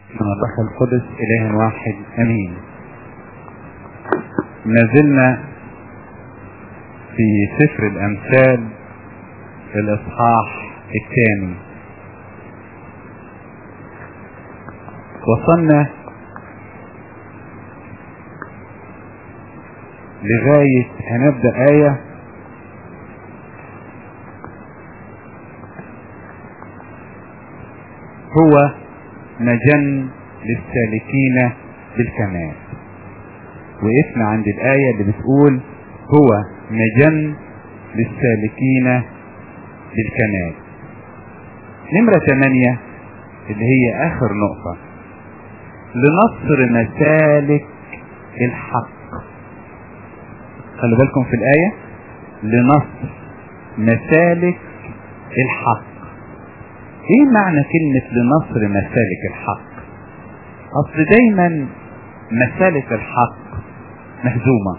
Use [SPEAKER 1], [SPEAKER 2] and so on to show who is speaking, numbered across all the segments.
[SPEAKER 1] من الروح القدس إله واحد أمين ما زلنا في سفر الأمثال في الإصحاح الثاني وصلنا لغاية هنبدأ آية هو مجن للسالكين بالكمال وقفنا عند الآية اللي بتقول هو مجن للسالكين بالكمال نمرة ثمانية اللي هي آخر نقطة لنصر مسالك الحق خلوا بالكم في الآية لنصر مسالك الحق ايه معنى كلمة لنصر مسالك الحق اصل دايما مسالك الحق مهزومة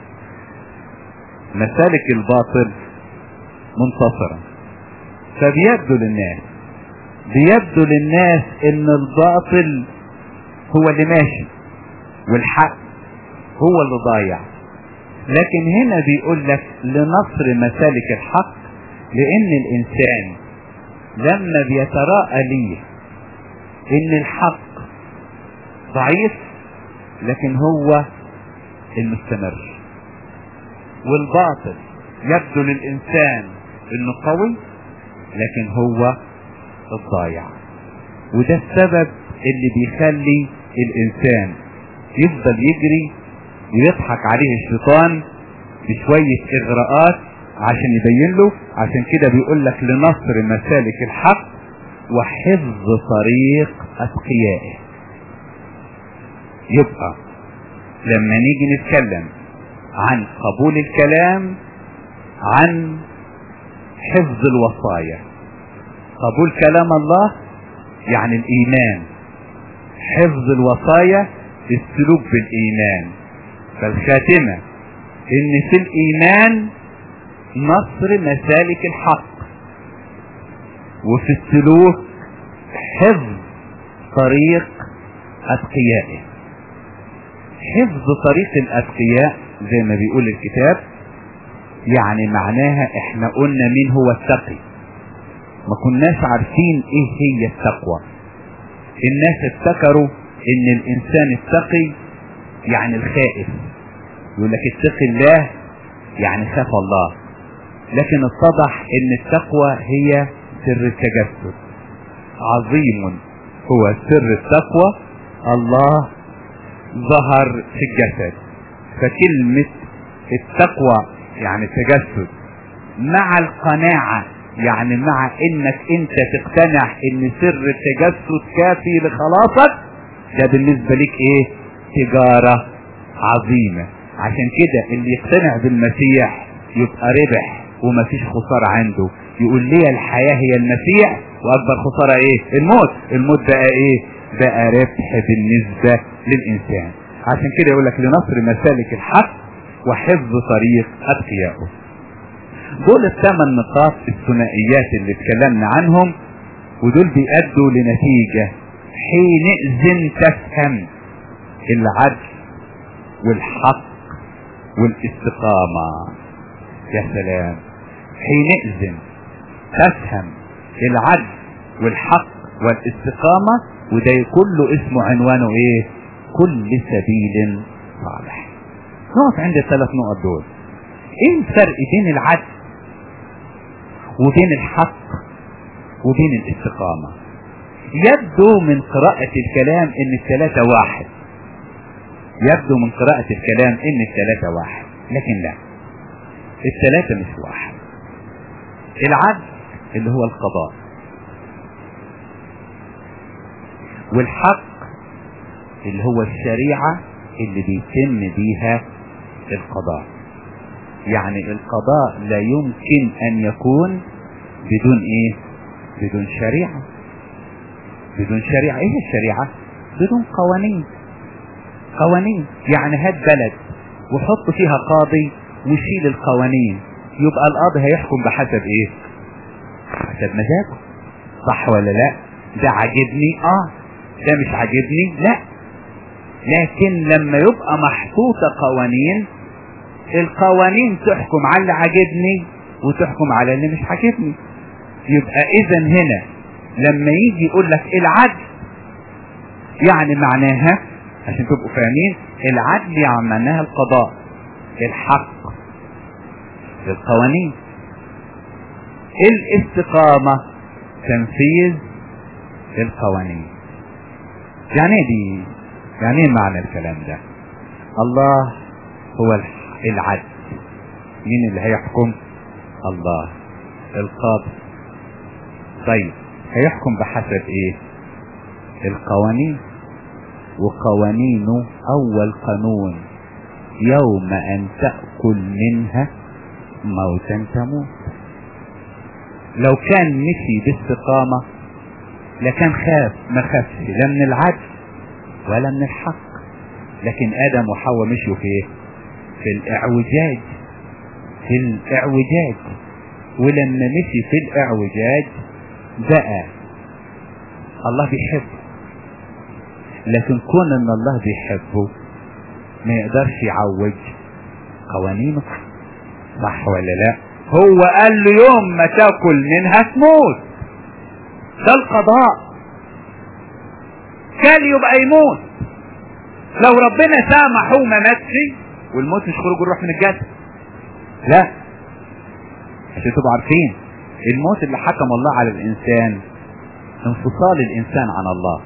[SPEAKER 1] مسالك الباطل منتصرة فبيبدو للناس بيبدو للناس ان الباطل هو اللي ماشي والحق هو اللي ضايع لكن هنا بيقول لك لنصر مسالك الحق لان الانسان لما بيتراءى ليه ان الحق ضعيف لكن هو المستمر والباطل يبدو للانسان انه قوي لكن هو الضايع وده السبب اللي بيخلي الانسان يفضل يجري ويضحك عليه الشيطان بشوية اغراءات عشان يبين له عشان كده بيقول لك لنصر مسالك الحق وحفظ طريق اتقيائه يبقى لما نيجي نتكلم عن قبول الكلام عن حفظ الوصايا قبول كلام الله يعني الايمان حفظ الوصايا السلوك بالايمان فالخاتمة ان في الايمان نصر مسالك الحق وفي السلوك حفظ طريق اتقيائه حفظ طريق الاتقياء زي ما بيقول الكتاب يعني معناها احنا قلنا مين هو التقي ما كناش عارفين ايه هي التقوى الناس افتكروا ان الانسان التقي يعني الخائف يقول لك اتقي الله يعني خاف الله لكن اتضح ان التقوى هي سر التجسد عظيم هو سر التقوى الله ظهر في الجسد فكلمة التقوى يعني التجسد مع القناعة يعني مع انك انت تقتنع ان سر التجسد كافي لخلاصك ده بالنسبة لك ايه تجارة عظيمة عشان كده اللي يقتنع بالمسيح يبقى ربح ومفيش خسارة عنده يقول لي الحياة هي المسيح واكبر خسارة ايه الموت الموت بقى ايه بقى ربح بالنسبة للانسان عشان كده يقول لك لنصر مسالك الحق وحفظ طريق اتقيائه دول الثمان نقاط الثنائيات اللي اتكلمنا عنهم ودول بيأدوا لنتيجة حينئذ تفهم العدل والحق والاستقامة يا سلام حينئذ تفهم العدل والحق والاستقامة وده كله اسمه عنوانه ايه كل سبيل صالح نقف عند الثلاث نقط دول ايه الفرق بين العدل وبين الحق وبين الاستقامة يبدو من قراءة الكلام ان الثلاثة واحد يبدو من قراءة الكلام ان الثلاثة واحد لكن لا الثلاثة مش واحد العدل اللي هو القضاء والحق اللي هو الشريعة اللي بيتم بيها القضاء يعني القضاء لا يمكن ان يكون بدون ايه بدون شريعة بدون شريعة ايه الشريعة بدون قوانين قوانين يعني هات بلد وحط فيها قاضي وشيل القوانين يبقى القاضي هيحكم بحسب ايه حسب مزاجه صح ولا لا ده عاجبني اه ده مش عاجبني لا لكن لما يبقى محطوطة قوانين القوانين تحكم على اللي عاجبني وتحكم على اللي مش عاجبني يبقى اذا هنا لما يجي يقول لك العدل يعني معناها عشان تبقوا فاهمين العدل يعني معناها القضاء الحق القوانين الاستقامة تنفيذ القوانين يعني ايه دي يعني ايه معنى الكلام ده الله هو العدل مين اللي هيحكم الله القاضي طيب هيحكم بحسب ايه القوانين وقوانينه اول قانون يوم ان تأكل منها موتا تموت لو كان مشي باستقامة لكان خاف ما خافش لا من العدل ولا من الحق لكن ادم وحواء مشوا في ايه في الاعوجاج في الاعوجاج ولما مشي في الاعوجاج بقى الله بيحبه لكن كون ان الله بيحبه ما يقدرش يعوج قوانينه صح ولا لا هو قال له يوم ما تاكل منها تموت ده القضاء كان يبقى يموت لو ربنا سامحه وما ماتش والموت مش خروج الروح من الجسد لا عشان تبقوا عارفين الموت اللي حكم الله على الانسان انفصال الانسان عن الله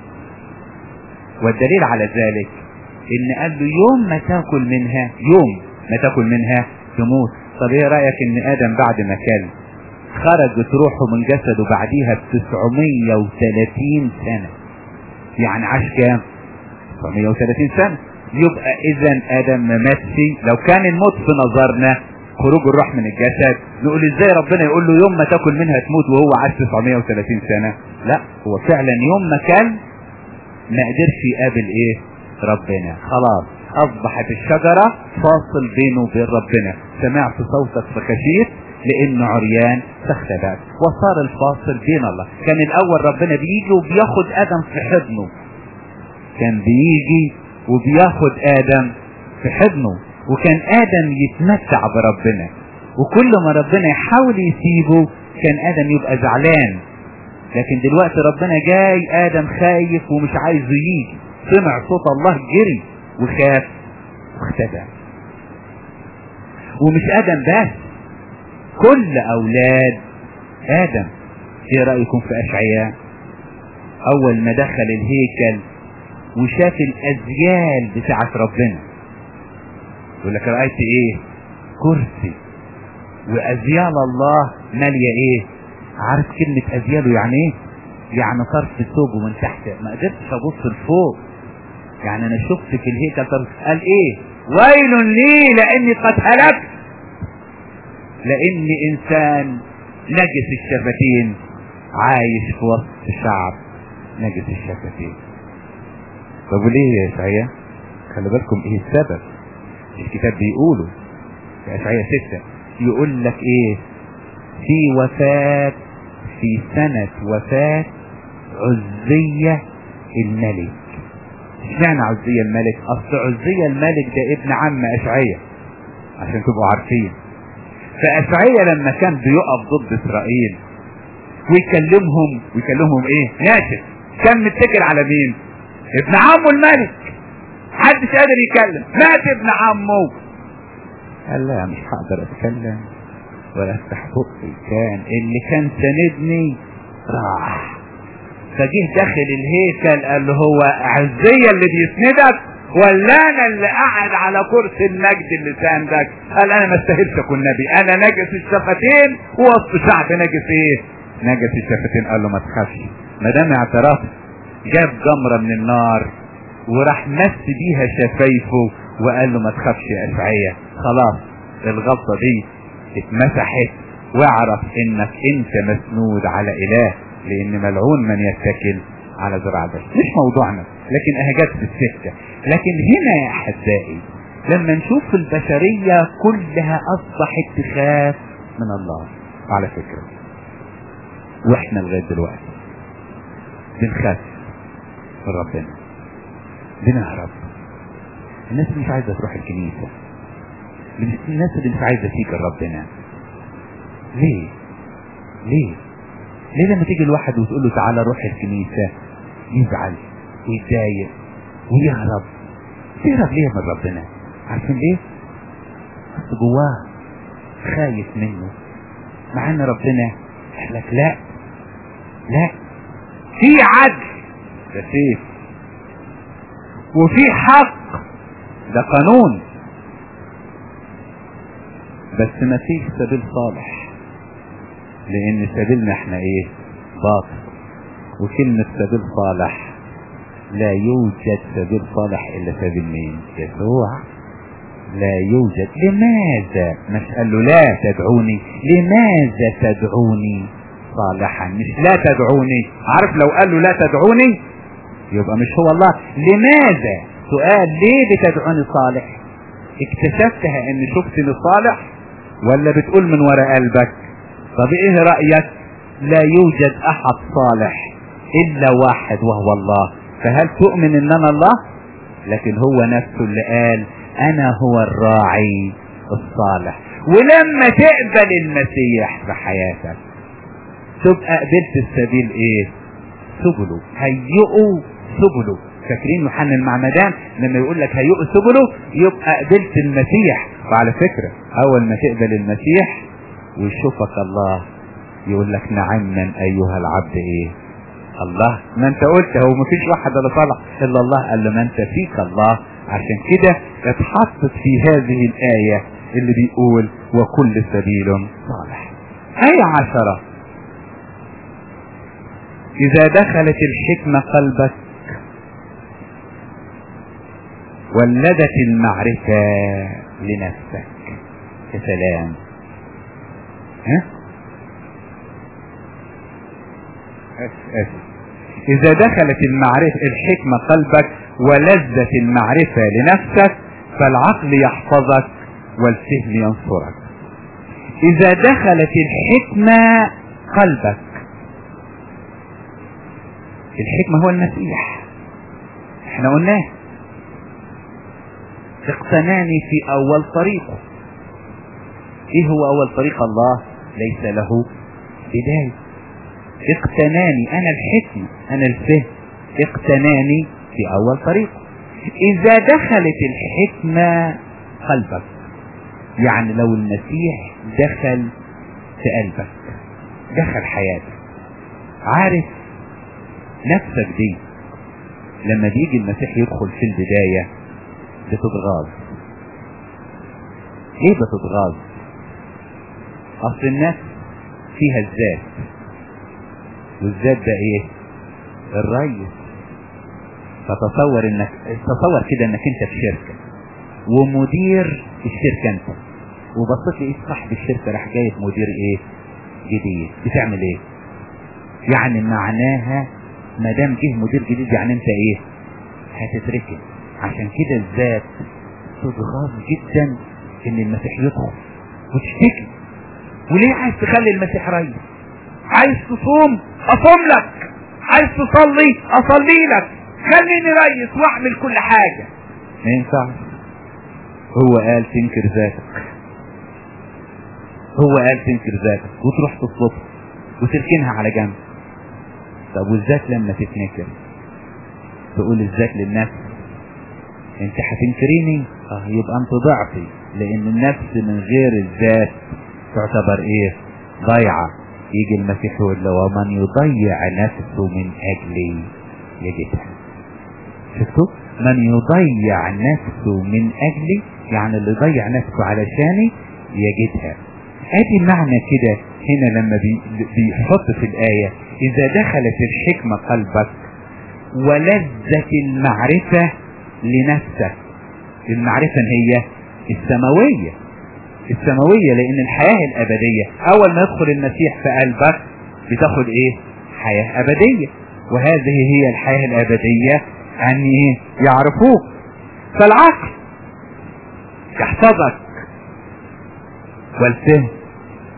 [SPEAKER 1] والدليل على ذلك ان قال له يوم ما تاكل منها يوم ما تاكل منها تموت طب ايه رايك ان ادم بعد ما كل خرجت روحه من جسده بعديها ب 930 سنه يعني عاش كام 930 سنه يبقى اذا ادم ما ماتش لو كان الموت في نظرنا خروج الروح من الجسد نقول ازاي ربنا يقول له يوم ما تاكل منها تموت وهو عاش 930 سنه لا هو فعلا يوم ما كان ما قدرش يقابل ايه ربنا خلاص اصبحت الشجرة فاصل بينه وبين ربنا سمعت صوتك فخشيت لانه عريان فاختبأت وصار الفاصل بين الله كان الاول ربنا بيجي وبياخد ادم في حضنه كان بيجي وبياخد ادم في حضنه وكان ادم يتمتع بربنا وكل ما ربنا يحاول يسيبه كان ادم يبقى زعلان لكن دلوقتي ربنا جاي ادم خايف ومش عايزه يجي سمع صوت الله جري وخاف واختبأ ومش ادم بس كل اولاد ادم ايه رايكم في اشعياء اول ما دخل الهيكل وشاف الازيال بتاعت ربنا يقول لك رايت ايه كرسي وازيال الله ماليه ايه عارف كلمة أزياله يعني إيه؟ يعني طرف ثوبه من تحت ما قدرتش أبص لفوق يعني أنا شفت في الهيكل طرف قال إيه؟ ويل لي لأني قد هلكت لأني إنسان نجس الشفتين عايش في وسط شعب نجس الشفتين طب وليه يا إسعياء؟ خلي بالكم إيه السبب؟ الكتاب بيقوله في إسعياء ستة يقول لك إيه؟ في وفاة في سنة وفاة عزية الملك اشمعنى عزية الملك اصل عزية الملك ده ابن عم اشعية عشان تبقوا عارفين فاشعية لما كان بيقف ضد اسرائيل ويكلمهم ويكلمهم ايه ناشف كان متكل على مين ابن عمه الملك محدش قادر يتكلم مات ابن عمه قال لا مش هقدر اتكلم ولا افتح بقي كان اللي كان سندني راح فجه داخل الهيكل قال له هو عزية اللي بيسندك ولا انا اللي قاعد على كرسي المجد اللي ساندك قال انا ما استاهلش اكون نبي انا نجس الشفتين وسط شعب نجس ايه نجس الشفتين قال له ما تخافش ما دام اعترف جاب جمرة من النار وراح مس بيها شفايفه وقال له ما تخافش يا اشعية خلاص الغلطة دي اتمسحت واعرف انك انت مسنود على اله لان ملعون من يتكل على ذراع بس مش موضوعنا لكن اهجات في السكة لكن هنا يا احبائي لما نشوف البشرية كلها اصبحت تخاف من الله على فكرة واحنا لغاية دلوقتي بنخاف من ربنا بنهرب الناس اللي مش عايزة تروح الكنيسة الناس اللي مش عايزة تيجي لربنا ليه ليه ليه لما تيجي الواحد وتقول له تعالى روح الكنيسة يزعل ويتضايق ويهرب يهرب ليه من ربنا عارفين ليه بس جواه خايف منه مع ان ربنا قال لك لا لا في عدل ده سيف وفي حق ده قانون بس ما فيش سبيل صالح لان سبيلنا احنا ايه باطل وكلمة سبيل صالح لا يوجد سبيل صالح الا سبيل مين يسوع لا يوجد لماذا مش قال له لا تدعوني لماذا تدعوني صالحا مش لا تدعوني عارف لو قال له لا تدعوني يبقى مش هو الله لماذا سؤال ليه بتدعوني صالح اكتشفتها ان شفتني صالح ولا بتقول من وراء قلبك طب ايه رأيك لا يوجد احد صالح الا واحد وهو الله فهل تؤمن ان انا الله لكن هو نفسه اللي قال انا هو الراعي الصالح ولما تقبل المسيح في حياتك تبقى قبلت السبيل ايه سبله هيئوا سبله فاكرين يوحنا المعمدان لما يقول لك هيئوا سبله يبقى قبلت المسيح وعلى فكرة اول ما تقبل المسيح ويشوفك الله يقول لك نعما ايها العبد ايه الله ما انت قلت هو ما فيش واحد الا طلع الا الله قال له ما انت فيك الله عشان كده اتحطت في هذه الآية اللي بيقول وكل سبيل صالح آية عشرة إذا دخلت الحكمة قلبك ولدت المعرفة لنفسك يا سلام ها؟ أسف إذا دخلت المعرفة الحكمة قلبك ولذة المعرفة لنفسك فالعقل يحفظك والفهم ينصرك إذا دخلت الحكمة قلبك الحكمة هو المسيح احنا قلناه اقتناني في أول طريقه ايه هو أول طريق الله ليس له بداية اقتناني انا الحكمة انا الفهم اقتناني في اول طريق اذا دخلت الحكمة قلبك يعني لو المسيح دخل في قلبك دخل حياتك عارف نفسك دي لما بيجي المسيح يدخل في البداية بتتغاظ ليه بتتغاظ اصل النفس فيها الذات والذات ده ايه الريس فتصور انك تصور كده انك انت في شركة ومدير الشركة انت وبصيت لقيت صاحب الشركة راح جايب مدير ايه جديد بتعمل ايه يعني معناها ما دام جه مدير جديد يعني انت ايه هتتركن عشان كده الذات تتغاظ جدا ان المسيح يدخل وتشتكي وليه عايز تخلي المسيح ريس عايز تصوم اصوم لك عايز تصلي اصلي لك خليني ريس واعمل كل حاجة ما ينفعش هو قال تنكر ذاتك هو قال تنكر ذاتك وتروح تصلبها وتركنها على جنب طب والذات لما تتنكر تقول الذات للنفس انت هتنكريني اه يبقى انت ضعفي لان النفس من غير الذات تعتبر ايه ضيعة يجي المسيح يقول له ومن يضيع نفسه من اجلي يجدها شفتوا من يضيع نفسه من اجلي يعني اللي يضيع نفسه علشاني يجدها ادي معنى كده هنا لما بي بيحط في الآية إذا دخلت الحكمة قلبك ولذة المعرفة لنفسك المعرفة هي السماوية السماوية لأن الحياة الأبدية أول ما يدخل المسيح في قلبك بتاخد إيه حياة أبدية وهذه هي الحياة الأبدية أن يعرفوك فالعقل يحفظك والفهم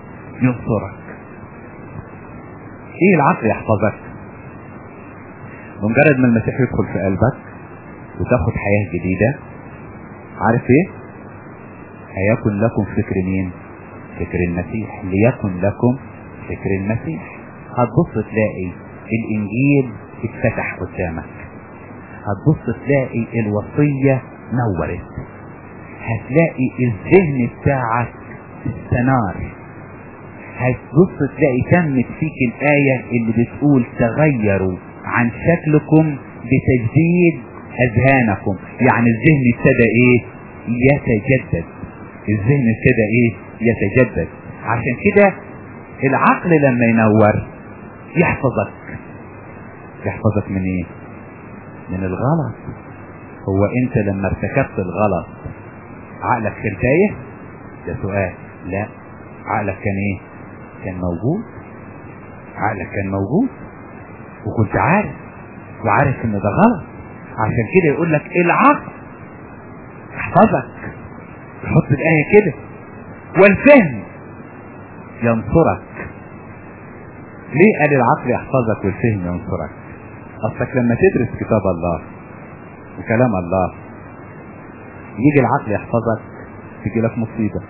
[SPEAKER 1] ينصرك ايه العقل يحفظك بمجرد ما المسيح يدخل في قلبك وتاخد حياة جديدة عارف ايه هيكن لكم فكر مين فكر المسيح ليكن لكم فكر المسيح هتبص تلاقي الانجيل اتفتح قدامك هتبص تلاقي الوصية نورت هتلاقي الذهن بتاعك استنار هتبص تلاقي تمت فيك الآية اللي بتقول تغيروا عن شكلكم بتجديد أذهانكم يعني الذهن ابتدى ايه يتجدد الذهن ابتدى ايه يتجدد عشان كده العقل لما ينور يحفظك يحفظك من ايه من الغلط هو انت لما ارتكبت الغلط عقلك كان تايه ده سؤال لا عقلك كان ايه كان موجود عقلك كان موجود وكنت عارف وعارف ان ده غلط عشان كده يقول لك العقل يحفظك يحط الآية كده والفهم ينصرك ليه قال العقل يحفظك والفهم ينصرك اصلك لما تدرس كتاب الله وكلام الله يجي العقل يحفظك تجي لك مصيبة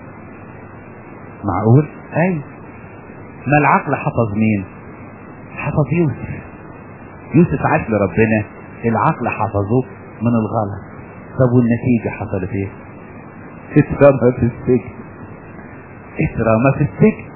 [SPEAKER 1] معقول اي ما العقل حفظ مين حفظ يوسف يوسف عاش لربنا العقل حفظه من الغلط طب والنتيجة حصلت ايه اترمى في السجن اترمى في السجن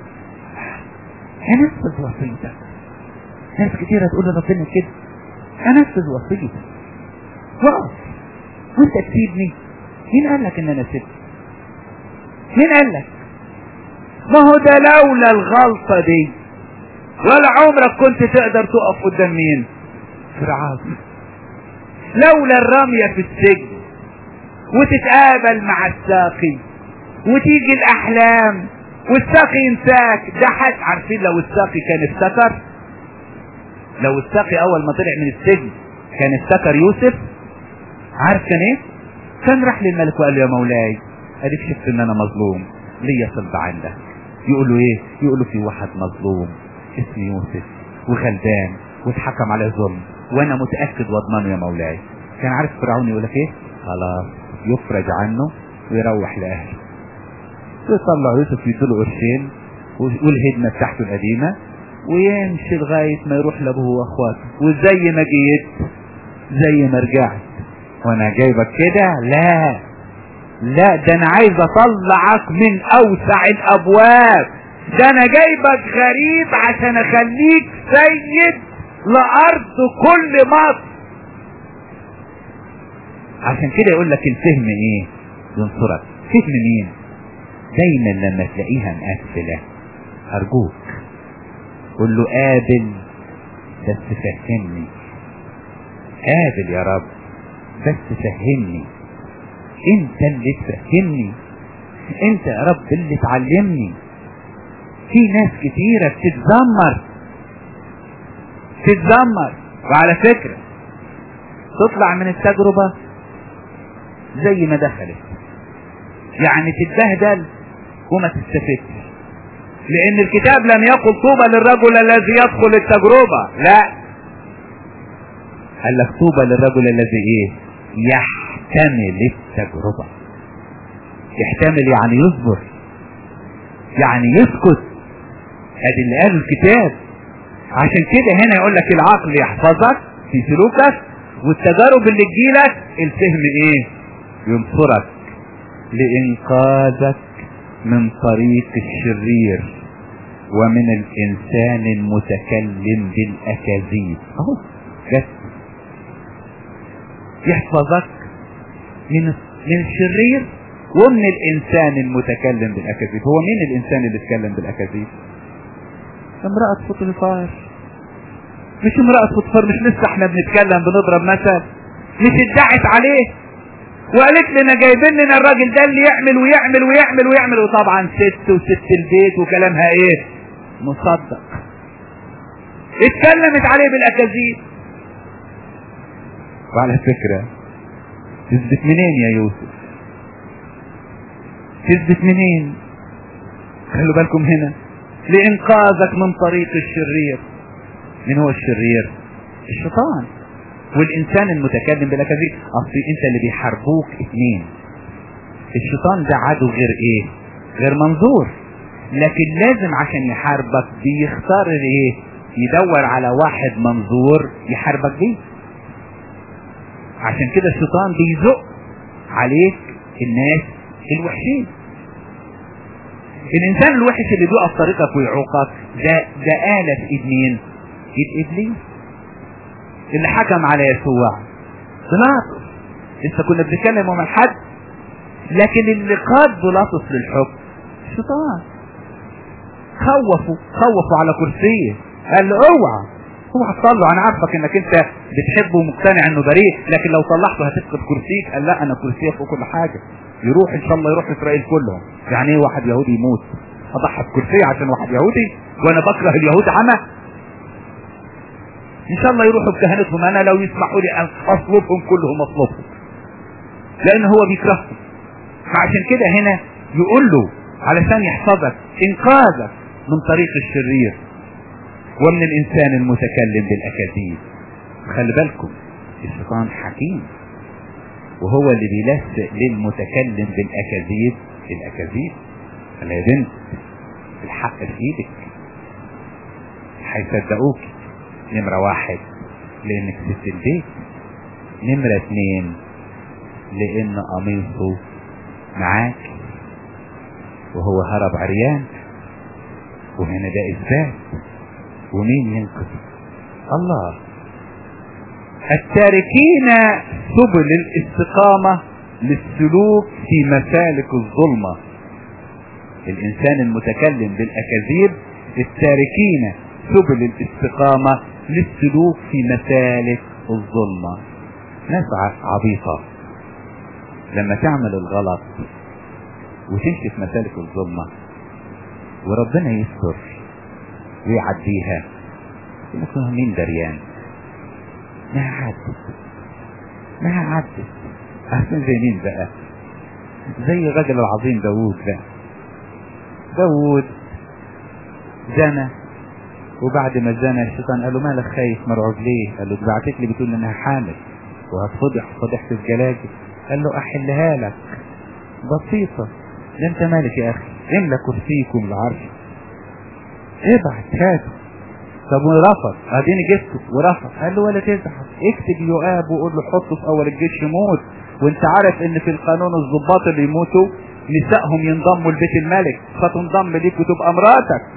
[SPEAKER 1] هنفذ وصيتك ناس كتيرة تقول لربنا كده هنفذ وصيتك واقف وانت تسيبني مين قال لك ان انا سبت مين قال لك ما هو ده لولا الغلطة دي ولا عمرك كنت تقدر تقف قدام مين فرعون لولا الرمية في السجن وتتقابل مع الساقي وتيجي الاحلام والساقي ينساك ده حد عارفين لو الساقي كان افتكر لو الساقي اول ما طلع من السجن كان افتكر يوسف عارف كان ايه كان راح للملك وقال له يا مولاي اديك شفت ان انا مظلوم ليا صلب عندك يقول له ايه يقول له في واحد مظلوم اسمه يوسف وغلبان واتحكم عليه ظلم وانا متاكد واضمنه يا مولاي كان عارف فرعون يقول لك ايه خلاص يفرج عنه ويروح لاهله يطلع يوسف يديله قرشين والهدمه بتاعته القديمه ويمشي لغايه ما يروح لابوه واخواته وزي ما جيت زي ما رجعت وانا جايبك كده لا لا ده انا عايز اطلعك من اوسع الابواب ده انا جايبك غريب عشان اخليك سيد لارض كل مصر عشان كده يقول لك الفهم ايه ينصرك فهم مين دايما لما تلاقيها مقفله ارجوك قول له قابل بس فهمني قابل يا رب بس فهمني انت اللي تفهمني انت يا رب اللي تعلمني في ناس كتيرة بتتذمر تتذمر وعلى فكرة تطلع من التجربة زي ما دخلت يعني تتبهدل وما تستفدش لان الكتاب لم يقل طوبى للرجل الذي يدخل التجربة لا قال لك طوبى للرجل الذي ايه يحتمل التجربة يحتمل يعني يصبر يعني يسكت ادي اللي قاله الكتاب عشان كده هنا يقول لك العقل يحفظك في سلوكك والتجارب اللي تجيلك الفهم ايه ينصرك لانقاذك من طريق الشرير ومن الانسان المتكلم بالاكاذيب اهو جت يحفظك من من الشرير ومن الانسان المتكلم بالاكاذيب هو مين الانسان اللي بيتكلم بالاكاذيب امرأة فوتوفار مش امرأة فوتوفار مش لسه احنا بنتكلم بنضرب مثل مش ادعت عليه وقالت لنا جايبين لنا الراجل ده اللي يعمل ويعمل ويعمل ويعمل وطبعا ست وست البيت وكلامها ايه مصدق اتكلمت عليه بالاكاذيب وعلى فكرة تثبت منين يا يوسف تثبت منين خلوا بالكم هنا لإنقاذك من طريق الشرير من هو الشرير الشيطان والانسان المتكلم بالاكاذيب اصل انت اللي بيحاربوك اتنين الشيطان ده عدو غير ايه غير منظور لكن لازم عشان يحاربك بيختار ايه يدور على واحد منظور يحاربك بيه عشان كده الشيطان بيزق عليك الناس الوحشين الانسان الوحش اللي بيقف طريقك ويعوقك ده ده آلة في ايد مين؟ ايد ابليس اللي حكم على يسوع بيلاطس لسه كنا بنتكلم يوم الحد لكن اللي قاد بيلاطس للحكم الشيطان خوفوا خوفوا على كرسيه قال له اوعى اوعى تصلوا انا عارفك انك انت بتحبه ومقتنع انه بريء لكن لو طلعته هتفقد كرسيك قال لا انا كرسيه فوق كل حاجه يروح ان شاء الله يروح اسرائيل كلهم يعني ايه واحد يهودي يموت اضحي بكرسي عشان واحد يهودي وانا بكره اليهود عمى ان شاء الله يروحوا بكهنتهم انا لو يسمحوا لي ان اصلبهم كلهم اصلبهم لان هو بيكرههم فعشان كده هنا يقول له علشان يحفظك انقاذك من طريق الشرير ومن الانسان المتكلم بالاكاذيب خلي بالكم الشيطان حكيم وهو اللي بيلزق للمتكلم بالاكاذيب الاكاذيب قال يا بنت الحق في ايدك هيصدقوك نمرة واحد لانك ست البيت نمرة اتنين لان قميصه معاك وهو هرب عريان وهنا ده اثبات ومين ينقذ الله التاركين سبل الاستقامة للسلوك في مسالك الظلمة الانسان المتكلم بالاكاذيب التاركين سبل الاستقامة للسلوك في مسالك الظلمة ناس عبيطة لما تعمل الغلط وتمشي في مسالك الظلمة وربنا يستر ويعديها يقول مين دريان ما عدت ما عدت احسن زي مين بقى زي الرجل العظيم داوود ده داوود زنى وبعد ما زنى الشيطان قال له مالك خايف مرعوب ليه قال له بعتت لي بتقول انها حامل وهتفضح فضحت في جلاجل قال له احلها لك بسيطة ده انت مالك يا اخي املى كرسيكم العرش ابعت هاته طب ورفض اديني جبته ورفض قال له ولا تزعل اكتب يؤاب وقول له حطه في اول الجيش يموت وانت عارف ان في القانون الضباط اللي يموتوا نسائهم ينضموا لبيت الملك فتنضم ليك وتبقى مراتك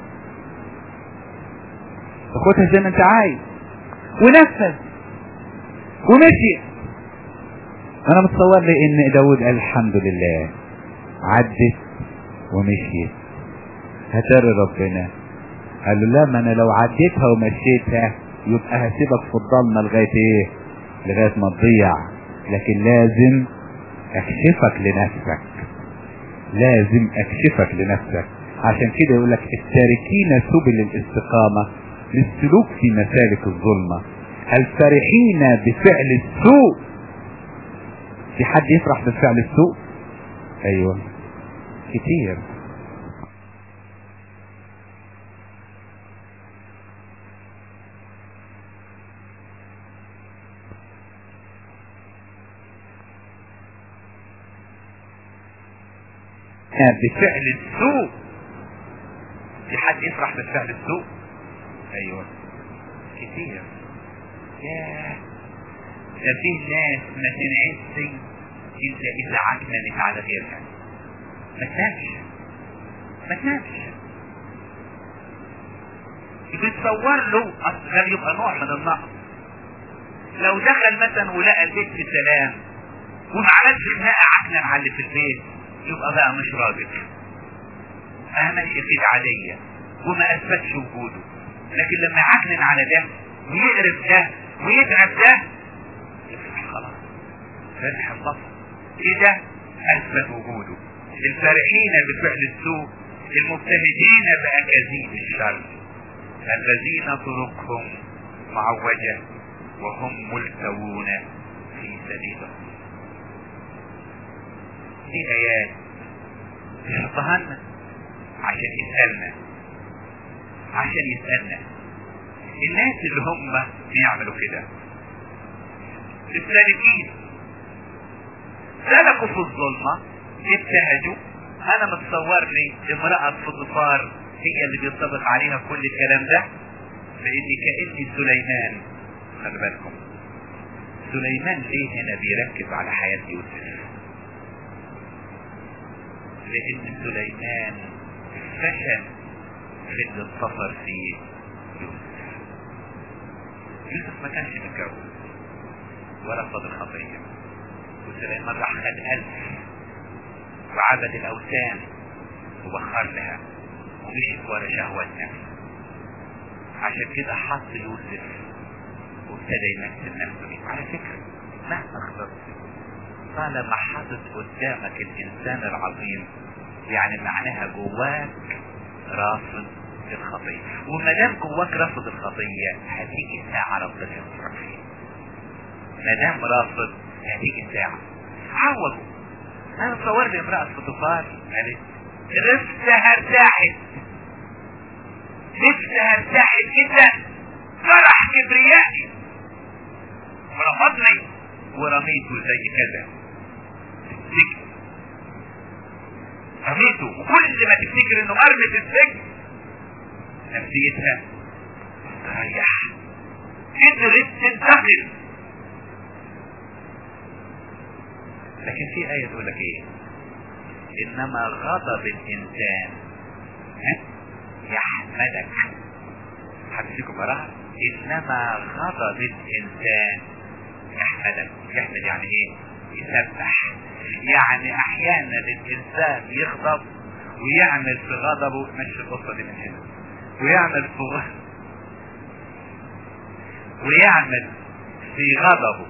[SPEAKER 1] تاخدها زي ما انت عايز ونفذ ومشي انا متصور لي ان داود قال الحمد لله عدت ومشيت هتر ربنا قال له لا ما انا لو عديتها ومشيتها يبقى هسيبك في الضلمه لغايه ايه لغايه ما تضيع لكن لازم اكشفك لنفسك لازم اكشفك لنفسك عشان كده يقول لك التاركين سبل الاستقامه للسلوك في مسالك الظلمه الفرحين بفعل السوء في حد يفرح بفعل السوء ايوه كتير بفعل السوء في حد يفرح بفعل السوء ايوه كتير ياه ده في ناس ما تنعسي الا اذا عكننت على غيرها ما تنامش ما تنامش بتصور له اصل ده يبقى نوع من النقص لو دخل مثلا ولقى البيت في سلام وما عملش خناقه عكنن على اللي في البيت يبقى بقى مش راجل ماشي كده عادية وما اثبتش وجوده لكن لما يعكنن على ده ويقرف ده ويتعب ده يفرح خلاص فرح البطل كده اثبت وجوده الفرحين بفعل السوء المبتهجين باكاذيب الشر الذين طرقهم معوجة وهم ملتوون في سبيلهم دي ايات يحطها لنا عشان يسألنا عشان يسألنا الناس اللي هم بيعملوا كده السالكين سلكوا في الظلمة ابتهجوا انا متصور لي امرأة فضفار هي اللي بينطبق عليها كل الكلام ده لان كأني سليمان خلي بالكم سليمان ليه هنا بيركز على حياة يوسف لان سليمان فشل في اللي انتصر فيه يوسف يوسف ما كانش متجوز ولا فاضل خطية وسليمان راح خد ألف وعبد الأوثان وبخر لها ومشي ورا شهوة نفسه عشان كده حط يوسف وابتدى يمثل نفسه بيه على فكرة مهما اخترت طالما حاطط قدامك الإنسان العظيم يعني معناها جواك رافض الخطية وما دام جواك رافض الخطية هتيجي ساعة ربنا ينصرك فيه ما دام رافض هتيجي ساعة عوضوا انا مصور لي امرأة فوتوفار قالت نفسها ارتاحت نفسها ارتاحت جدا فرح كبريائي ورفضني ورميته زي كذا السجن رميته وكل ما تفتكر انه مرمي في السجن نفسيتها تريح قدرت تنتقل لكن في آية تقول لك ايه انما غضب الانسان ها يحمدك حد فيكم براها انما غضب الانسان يحمدك يحمد يعني ايه يسبح يعني احيانا الانسان يغضب ويعمل في غضبه مش القصه دي من هنا ويعمل في غ... ويعمل في غضبه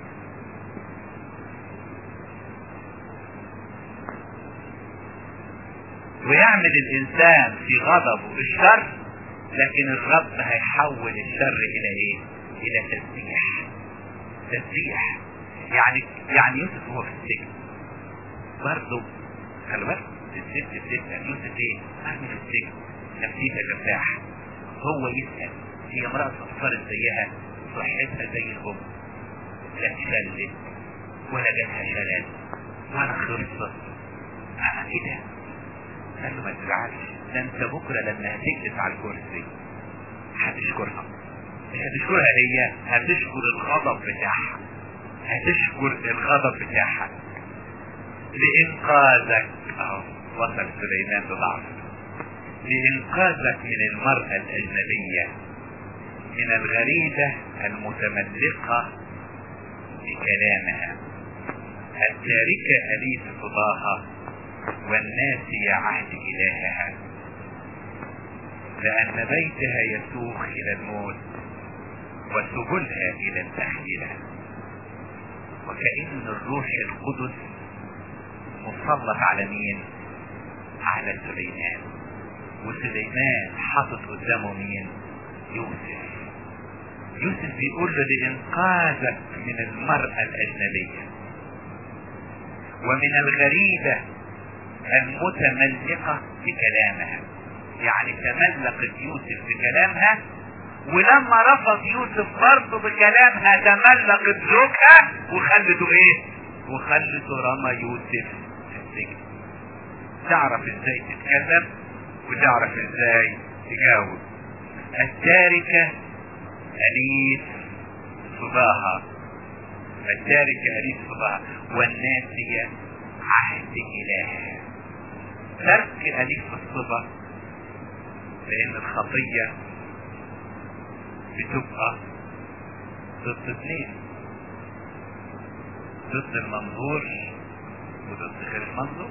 [SPEAKER 1] ويعمل الانسان في غضبه الشر لكن الرب هيحول الشر الى ايه الى تسبيح تسبيح يعني يعني يوسف هو في السجن برضه خلي بالك الست بتسال يوسف ايه مرمي في السجن نفسيتها ترتاح هو يسال هي امراه صفرت زيها صحتها زي الام لا اتشلت ولا جاتها شلال ولا خلصت اه ايه ده قال له ما تزعلش ده انت بكره لما هتجلس على الكرسي هتشكرها مش هتشكرها هي هتشكر الغضب بتاعها هتشكر الغضب بتاعها لإنقاذك اهو وصل سليمان بضعف لإنقاذك من المرأة الأجنبية من الغريبة المتملقة بكلامها التاركة أليف صداها والناسي عهد إلهها لأن بيتها يسوق إلى الموت وسبلها إلى التحليل وكأن الروح القدس مسلط على مين على سليمان وسليمان حاطط قدامه مين يوسف يوسف بيقول له لإنقاذك من المرأة الأجنبية ومن الغريبة المتملقة بكلامها يعني تملقت يوسف بكلامها ولما رفض يوسف برضه بكلامها تملقت زوجها وخلته ايه وخلته رمى يوسف في السجن تعرف ازاي تتكلم وتعرف ازاي تجاوب التاركة أليف صداها التاركة أليف صداها والناسية عهد إلهها ترك أليف الصبا لأن الخطية بتبقى ضد اثنين ضد المنظور وضد غير المنظور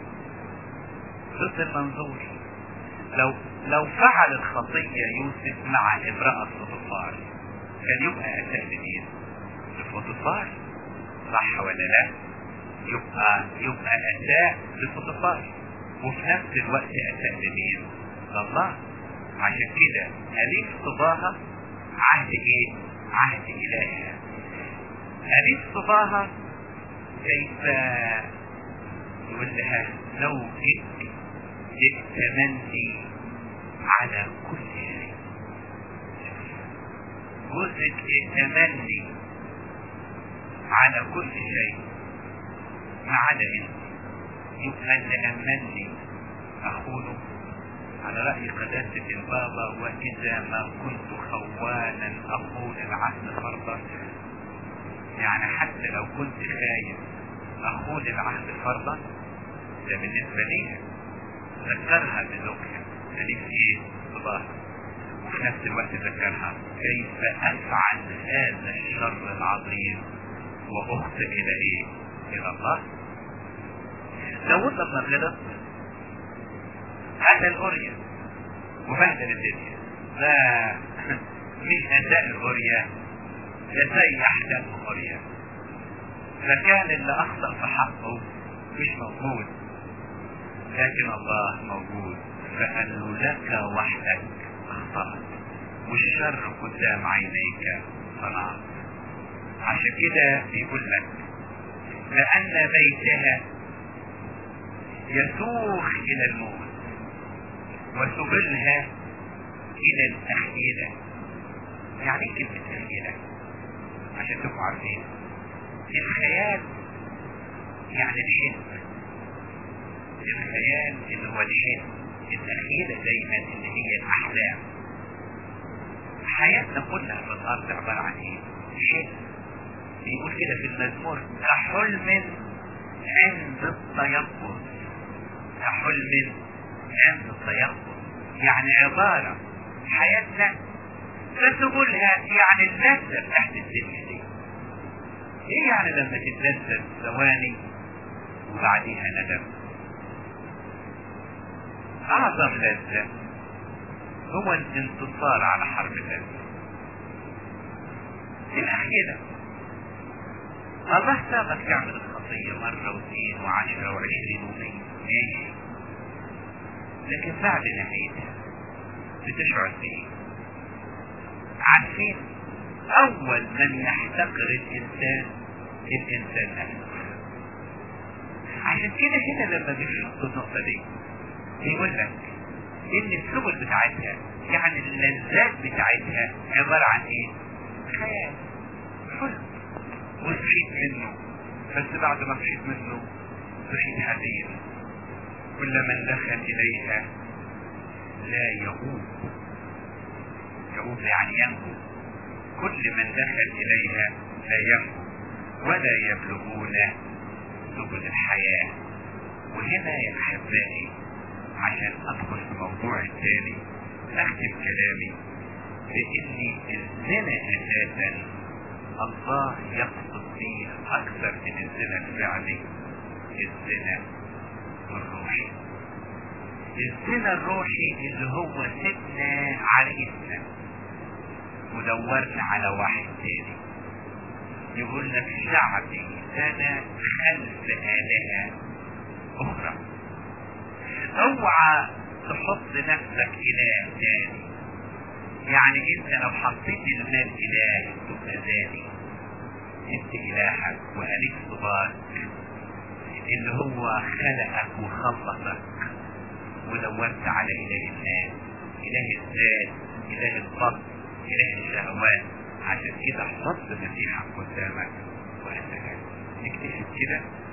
[SPEAKER 1] ضد المنظور لو لو فعل الخطية يوسف مع امرأة فوتوفار كان يبقى أساء لمين؟ لفوتوفار صح ولا لا؟ يبقى يبقى أساء لفوتوفار وفي نفس الوقت أساء لمين؟ لله عشان كده أليف صباها عهد ايه؟ عهد إلهها أليف صباها كيف يقول لها زوجك ائتمني على كل شيء جزء التمني على كل شيء ما عدا انت يبقى اللي امني اخونه على رأي قداسة البابا وإذا ما كنت خوانا أقول العهد فرضا يعني حتى لو كنت خايف أقول العهد فرضا ده بالنسبة لي ذكرها بذكر خليك ايه صباح وفي نفس الوقت ذكرها كيف أفعل هذا الشر العظيم وأخطئ إلى إيه؟ إلى الله داود لما غلط هذا الأوريا وبهدل الدنيا ده مش أداء الأوريا ده زي أحداث الأوريا فكان اللي أخطأ في حقه مش موجود لكن الله موجود فقال له لك وحدك أخطأت والشر قدام عينيك صنعت عشان كده بيقول لك لأن بيتها يسوخ إلى الموت وسبلها الى الاخيرة يعني ايه كلمة اخيرة عشان تبقوا عارفين الخيال يعني الحلم الخيال اللي هو الحلم الاخيرة دايما اللي هي الاحلام حياتنا كلها في الارض عبارة عن ايه حلم بيقول كده في المزمور كحلم عند التيقظ كحلم عند التيقظ يعني عبارة حياتنا تسبلها يعني اللذة تحت الدنيا دي ايه يعني لما تتلذذ ثواني وبعديها ندم اعظم لذة هو الانتصار على حرب الذات الاخيرة الله سابك تعمل الخطية مرة واثنين وعشرة وعشرين ومية ماشي لكن بعد نهايتها بتشعر بايه عارفين اول من يحتقر الانسان الانسان نفسه عشان كده هنا لما بيحط النقطة دي بيقول لك ان السبل بتاعتها يعني اللذات بتاعتها عبارة عن ايه خيال حلم وصحيت منه بس بعد ما صحيت منه صحيت حزين كل من دخل إليها لا يؤوب يؤوب يعني ينجو كل من دخل إليها لا ينجو ولا يبلغون سبل الحياة وهنا يا أحبائي عشان أدخل في موضوع التالي أختم كلامي بإن الزنا أساسا الله يقصد فيه أكثر من الزنا الفعلي الزنا الروحي الزنا الروحي اللي هو سيبنا عريسنا ودورنا على واحد تاني يقول لك شعبي سنة خلف آلهة أخرى اوعى تحط نفسك إله تاني يعني انت لو حطيت المال إله تبقى ذاتي انت إلهك وأليك صباك اللي هو خلقك وخلصك ودورت على اله الناس اله الذات اله الفضل اله الشهوات عشان كده حط مسيحك قدامك وانت اكتشف كده